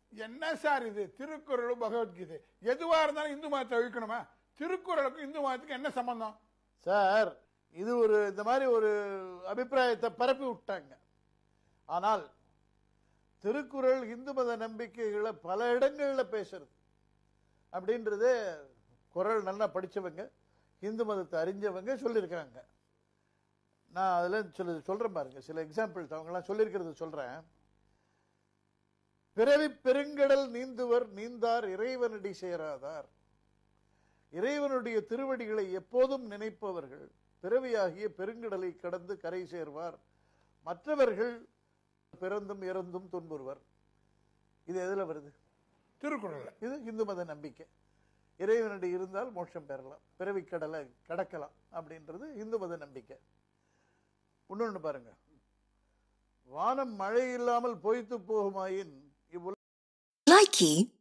என்ன சார் இது திருக்குறளும் பகவத்கீதை எதுவா இருந்தாலும் இந்து மதத்தை அழிக்கணுமா திருக்குறளுக்கும் இந்து மதத்துக்கும் என்ன சம்பந்தம் சார் இது ஒரு இந்த மாதிரி ஒரு அபிப்பிராயத்தை பரப்பி விட்டாங்க ஆனால் திருக்குறள் இந்து மத நம்பிக்கைகளை பல இடங்கள்ல பேசுறது அப்படின்றது குறள் நல்லா படிச்சவங்க இந்து மதத்தை அறிஞ்சவங்க சொல்லியிருக்காங்க நான் அதில் சில சொல்றேன் பாருங்க சில எக்ஸாம்பிள்ஸ் அவங்கெல்லாம் சொல்லியிருக்கிறது சொல்றேன் பிறவி பெருங்கடல் நீந்துவர் நீந்தார் இறைவனடி சேராதார் இறைவனுடைய திருவடிகளை எப்போதும் நினைப்பவர்கள் பிறவியாகிய பெருங்கடலை கடந்து கரை சேர்வார் மற்றவர்கள் பிறந்தும் இறந்தும் துன்புறுவர் இது எதுல வருது திருக்குறள்ல இது இந்து மத நம்பிக்கை இறைவனடி இருந்தால் மோட்சம் பெறலாம் பிறவி கடலை கடக்கலாம் அப்படின்றது இந்து மத நம்பிக்கை இன்னொன்னு பாருங்க வானம் மழை இல்லாமல் பொய்த்து போகுமாயின் இவ்வுல Likey